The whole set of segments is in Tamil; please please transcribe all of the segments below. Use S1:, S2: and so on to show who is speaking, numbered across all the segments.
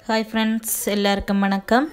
S1: ஹாய் ஃப்ரெண்ட்ஸ் எல்லாருக்கும் வணக்கம்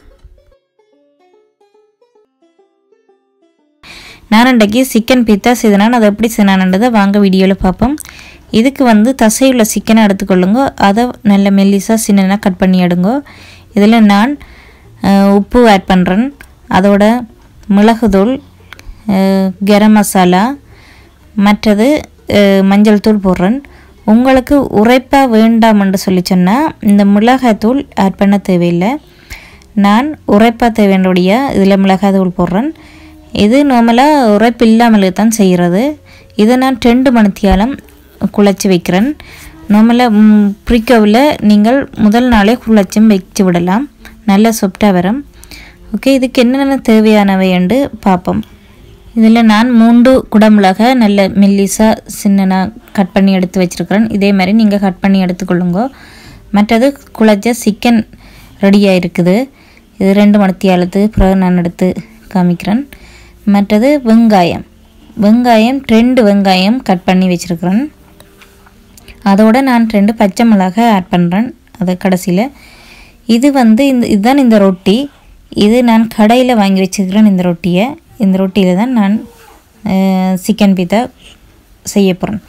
S1: நான் இன்றைக்கி சிக்கன் பீத்தா செய்தனான் அதை எப்படி செய்யணுன்றதை வாங்க வீடியோவில் பார்ப்போம் இதுக்கு வந்து தசையுள்ள சிக்கனை எடுத்துக்கொள்ளுங்க அதை நல்ல மெல்லிசாக சின்னனா கட் பண்ணி எடுங்க இதில் நான் அஹ், உப்பு ஆட் பண்ணுறேன் அதோட மிளகுத்தூள் அஹ், கரம் மசாலா மற்றது அஹ், மஞ்சள் தூள் போடுறேன் உங்களுக்கு உரைப்பாக வேண்டாம் என்று சொல்லி சொன்னால் இந்த மிளகாய்த்தூள் ஆட் பண்ண தேவையில்லை நான் உரைப்பாக தேவையுடைய இதில் மிளகாய்த்தூள் போடுறேன் இது நார்மலாக உரைப்பு இல்லாமல் தான் செய்கிறது இதை நான் ரெண்டு மணித்தியாலம் குழச்சி வைக்கிறேன் நார்மலாக ப்ரிக்கோவில் நீங்கள் முதல் நாளே குழச்சும் வச்சு விடலாம் நல்ல சொப்டாக வரும் ஓகே இதுக்கு என்னென்ன தேவையானவை என்று பார்ப்போம் இதில் நான் மூன்று குடமிளகை நல்ல மெல்லிசாக சின்னனாக கட் பண்ணி எடுத்து வச்சுருக்கிறேன் இதே மாதிரி நீங்கள் கட் பண்ணி எடுத்துக்கொள்ளுங்க மற்றது குழச்ச சிக்கன் ரெடியாக இருக்குது இது ரெண்டு மணித்தியாலத்துக்கு பிறகு நான் எடுத்து காமிக்கிறேன் மற்றது வெங்காயம் வெங்காயம் ரெண்டு வெங்காயம் கட் பண்ணி வச்சுருக்கிறேன் அதோட நான் ரெண்டு பச்சை மிளகாய் ஆட் பண்ணுறேன் அது கடைசியில் இது வந்து இந்த இதுதான் இந்த ரொட்டி இது நான் கடையில் வாங்கி வச்சுக்கிறேன் இந்த ரொட்டியை இந்த ரொட்டியில் தான் நான் சிக்கன் பீத்தா செய்ய போகிறேன்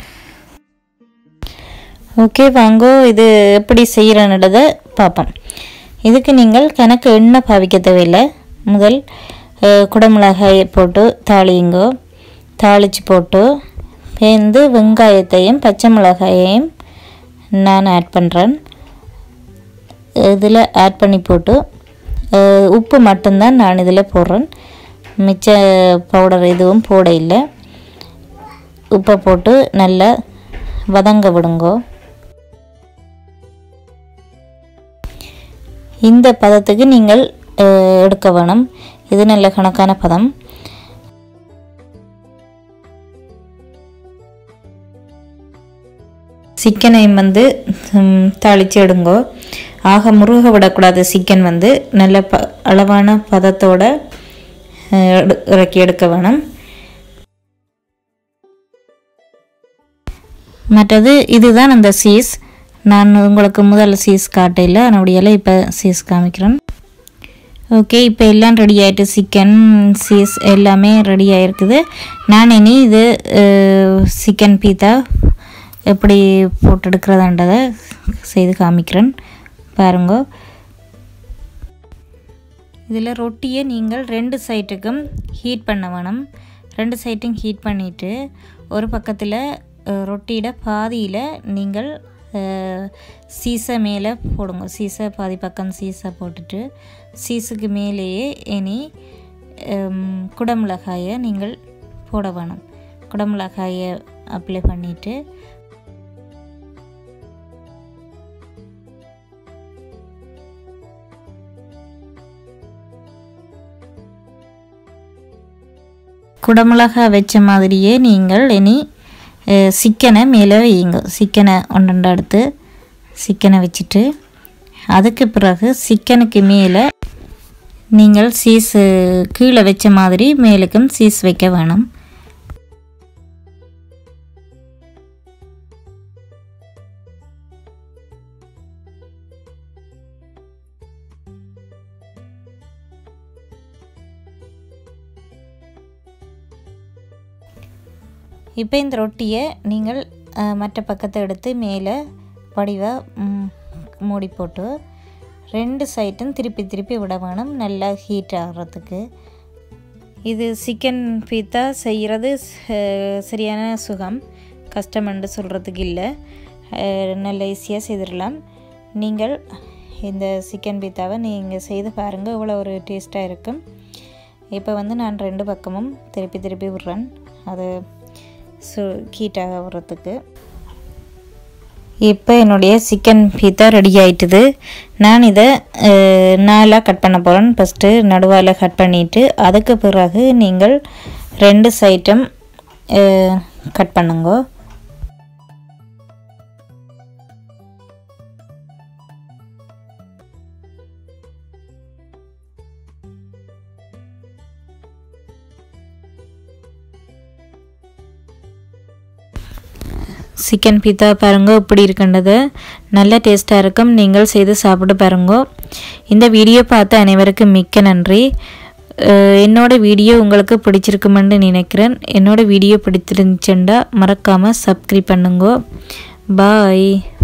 S1: ஓகே வாங்கோ இது எப்படி செய்கிறன்றதை பார்ப்போம் இதுக்கு நீங்கள் கணக்கு எண்ணெய் பாவிக்க தேவையில்லை முதல் அஹ், குடமிளகாயை போட்டு தாளியுங்கோ தாளித்து போட்டு பேர்ந்து வெங்காயத்தையும் பச்சை மிளகாயையும் நான் ஆட் பண்ணுறேன் இதில் ஆட் பண்ணி போட்டு அஹ், உப்பு மட்டும்தான் நான் இதில் போடுறேன் மிச்ச பவுடர் எதுவும் போட இல்லை உப்பை போட்டு நல்லா வதங்க விடுங்கோ இந்த பதத்துக்கு நீங்கள் அஹ், எடுக்க வேணும் இது நல்ல கணக்கான பதம் சிக்கனை வந்து ம், தாளிச்சு எடுங்கோ ஆக முருக விடக்கூடாது சிக்கன் வந்து நல்ல ப அளவான பதத்தோட அஹ், எடு- இறக்கி எடுக்க வேணும் மற்றது இதுதான் அந்த சீஸ் நான் உங்களுக்கு முதல்ல சீஸ் காட்டையில் அதனுடைய இப்போ சீஸ் காமிக்கிறேன் ஓகே இப்போ எல்லாம் ரெடி ஆகிட்டு சிக்கன் சீஸ் எல்லாமே ரெடி ஆகிருக்குது நான் இனி இது சிக்கன் பீத்தா எப்படி போட்டு எடுக்கிறதான்றதை செய்து காமிக்கிறேன் பாருங்க இதில் ரொட்டியை நீங்கள் ரெண்டு சைட்டுக்கும் ஹீட் பண்ண வேணும் ரெண்டு சைட்டும் ஹீட் பண்ணிவிட்டு ஒரு பக்கத்தில் அஹ், ரொட்டியோட பாதியில் நீங்கள் அஹ், சீசை மேலே போடுங்க சீசை பாதி பக்கம் சீசை போட்டுட்டு சீஸுக்கு மேலேயே இனி ஹம், குடமிளகாயை நீங்கள் போட வேணும் குடமிளகாயை அப்ளை பண்ணிவிட்டு குடமிளகா வச்ச மாதிரியே நீங்கள் இனி அஹ், சிக்கனை மேலே வையுங்க சிக்கனை ஒன்றண்டை எடுத்து சிக்கனை வச்சுட்டு அதுக்கு பிறகு சிக்கனுக்கு மேலே நீங்கள் சீஸ் கீழே வச்ச மாதிரி மேலுக்கும் சீஸ் வைக்க வேணும் இப்போ இந்த ரொட்டியை நீங்கள் அஹ், மற்ற பக்கத்தை எடுத்து மேலே வடிவாக மூடி போட்டு ரெண்டு சைட்டும் திருப்பி திருப்பி விட வேணும் நல்லா ஹீட் ஆகிறதுக்கு இது சிக்கன் பீத்தா செய்கிறது ச- சரியான சுகம் கஷ்டமென்று சொல்கிறதுக்கு இல்லை அஹ், நல்ல ஈஸியாக செய்திடலாம் நீங்கள் இந்த சிக்கன் பீத்தாவை நீங்கள் செய்து பாருங்கள் இவ்வளோ ஒரு டேஸ்ட்டாக இருக்கும் இப்போ வந்து நான் ரெண்டு பக்கமும் திருப்பி திருப்பி விடுறேன் அது சு ஹீட்டாக வர்றதுக்கு இப்போ என்னுடைய சிக்கன் பீத்தா ரெடி ஆயிட்டுது நான் இதை அஹ், நாலாக கட் பண்ண போகிறேன் ஃபஸ்ட்டு நடுவால் கட் பண்ணிவிட்டு அதுக்கு பிறகு நீங்கள் ரெண்டு சைட்டும் கட் பண்ணுங்க சிக்கன் பீத்தா பாருங்க இப்படி இருக்கின்றது நல்ல டேஸ்ட்டாக இருக்கும் நீங்கள் செய்து சாப்பிட்டு பாருங்க இந்த வீடியோ பார்த்த அனைவருக்கும் மிக்க நன்றி அஹ் என்னோட வீடியோ உங்களுக்கு பிடிச்சிருக்குமென்னு நினைக்கிறேன் என்னோட வீடியோ பிடிச்சிருந்துச்சுண்டா மறக்காமல் சப்ஸ்கிரைப் பண்ணுங்க பாய்